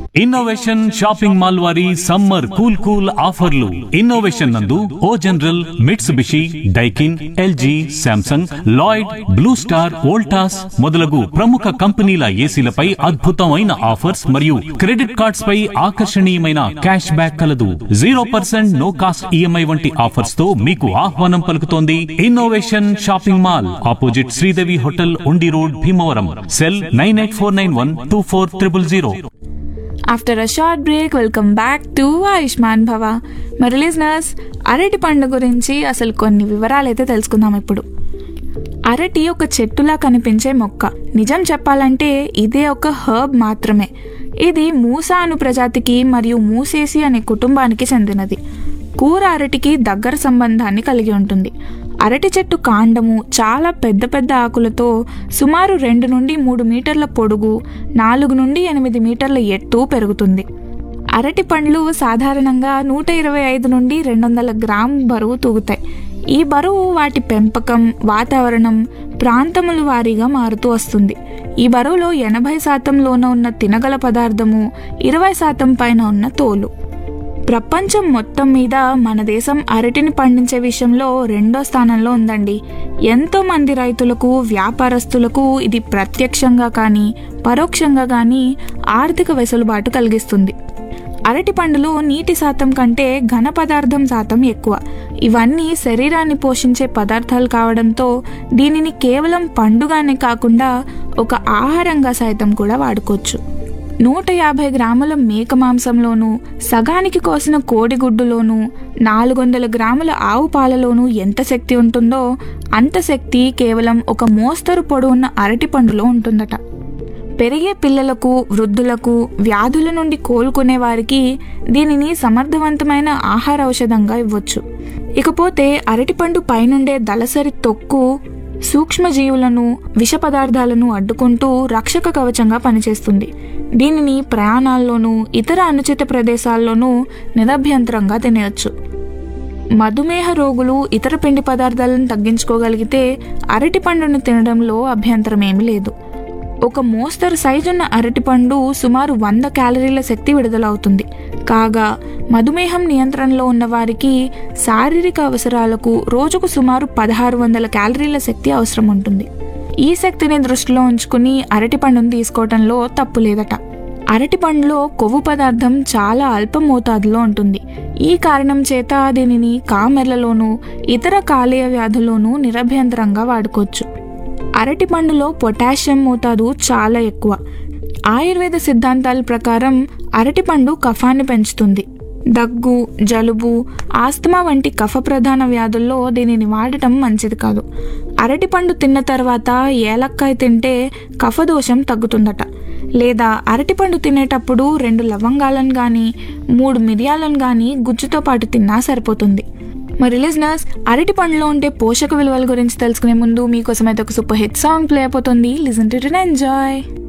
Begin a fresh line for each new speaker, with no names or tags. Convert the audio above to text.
innovation shopping mall వారి summer cool cool ఆఫర్లు innovation నందు O General Mitsubishi Daikin LG Samsung Lloyd Blue Star Voltas మొదలగు ప్రముఖ కంపెనీల ఏసీలపై అద్భుతమైన ఆఫర్స్ మరియు క్రెడిట్ కార్డ్స్ పై ఆకర్షణీయమైన క్యాష్ బ్యాక్ కలదు zero percent no cost EMI వంటి ఆఫర్స్ తో మీకు ఆహ్వానం పలుకుతోంది innovation shopping mall opposite Sridevi hotel Undi road Bhimavaram cell nine eight four nine one two four triple zero
after a short break welcome back to Ayushman Bhava మరి listeners అరటి పండు గురించి అసలు కొన్ని వివరాలు అయితే తెలుసుకుందాం ఇప్పుడు అరటి ఒక చెట్టులా కనిపించే మొక్క నిజం చెప్పాలంటే ఇదే ఒక హర్బ్ మాత్రమే ఇది మూసా అను ప్రజాతికి మరియు మూసేసి అనే కుటుంబానికి చెందినది కూర అరటికి దగ్గర సంబంధాన్ని కలిగి ఉంటుంది అరటి చెట్టు కాండము చాలా పెద్ద పెద్ద ఆకులతో సుమారు రెండు నుండి మూడు మీటర్ల పొడుగు నాలుగు నుండి ఎనిమిది మీటర్ల ఎత్తు పెరుగుతుంది అరటి పండ్లు సాధారణంగా నూట ఇరవై ఐదు నుండి రెండు వందల గ్రామ్ బరువు తూగుతాయి ఈ బరువు వాటి పెంపకం వాతావరణం ప్రాంతముల వారీగా మారుతూ వస్తుంది ఈ బరువులో ఎనభై శాతంలోన ఉన్న తినగల పదార్థము ఇరవై శాతం పైన ఉన్న తోలు ప్రపంచం మొత్తం మీద మన దేశం అరటిని పండించే విషయంలో రెండో స్థానంలో ఉందండి ఎంతో మంది రైతులకు వ్యాపారస్తులకు ఇది ప్రత్యక్షంగా కానీ పరోక్షంగా కానీ ఆర్థిక వెసులుబాటు కలిగిస్తుంది అరటి పండులో నీటి శాతం కంటే ఘన పదార్థం శాతం ఎక్కువ ఇవన్నీ శరీరాన్ని పోషించే పదార్థాలు కావడంతో దీనిని కేవలం పండుగానే కాకుండా ఒక ఆహారంగా సైతం కూడా వాడుకోవచ్చు నూట యాభై గ్రాముల మేక మాంసంలోనూ సగానికి కోసిన కోడిగుడ్డులోనూ నాలుగు వందల గ్రాముల ఆవు పాలలోనూ ఎంత శక్తి ఉంటుందో అంత శక్తి కేవలం ఒక మోస్తరు పొడవున్న అరటి పండులో ఉంటుందట పెరిగే పిల్లలకు వృద్ధులకు వ్యాధుల నుండి కోలుకునే వారికి దీనిని సమర్థవంతమైన ఆహార ఔషధంగా ఇవ్వచ్చు ఇకపోతే అరటిపండు పైనుండే దళసరి తొక్కు సూక్ష్మజీవులను విష పదార్థాలను అడ్డుకుంటూ రక్షక కవచంగా పనిచేస్తుంది దీనిని ప్రయాణాల్లోనూ ఇతర అనుచిత ప్రదేశాల్లోనూ నిరభ్యంతరంగా తినేయచ్చు మధుమేహ రోగులు ఇతర పిండి పదార్థాలను తగ్గించుకోగలిగితే అరటి పండును తినడంలో అభ్యంతరం ఏమీ లేదు ఒక మోస్తరు సైజున్న అరటిపండు సుమారు వంద క్యాలరీల శక్తి విడుదలవుతుంది కాగా మధుమేహం నియంత్రణలో ఉన్న వారికి శారీరక అవసరాలకు రోజుకు సుమారు పదహారు వందల క్యాలరీల శక్తి అవసరం ఉంటుంది ఈ శక్తిని దృష్టిలో ఉంచుకుని అరటిపండును తీసుకోవటంలో తప్పు లేదట అరటిపండులో కొవ్వు పదార్థం చాలా అల్ప మోతాదులో ఉంటుంది ఈ కారణం చేత దీనిని కామెర్లలోనూ ఇతర కాలేయ వ్యాధుల్లోనూ నిరభ్యంతరంగా వాడుకోవచ్చు అరటి పండులో పొటాషియం మోతాదు చాలా ఎక్కువ ఆయుర్వేద సిద్ధాంతాల ప్రకారం అరటిపండు కఫాన్ని పెంచుతుంది దగ్గు జలుబు ఆస్తమా వంటి కఫ ప్రధాన వ్యాధుల్లో దీనిని వాడటం మంచిది కాదు అరటిపండు తిన్న తర్వాత ఏలక్కాయ తింటే కఫదోషం తగ్గుతుందట లేదా అరటిపండు తినేటప్పుడు రెండు లవంగాలను కానీ మూడు మిరియాలను కానీ గుజ్జుతో పాటు తిన్నా సరిపోతుంది మరి లిజనర్స్ అరటి పండులో ఉండే పోషక విలువల గురించి తెలుసుకునే ముందు మీకోసం అయితే ఒక సూపర్ హిట్ సాంగ్ ప్లే అయిపోతుంది లిజన్ టు ఎంజాయ్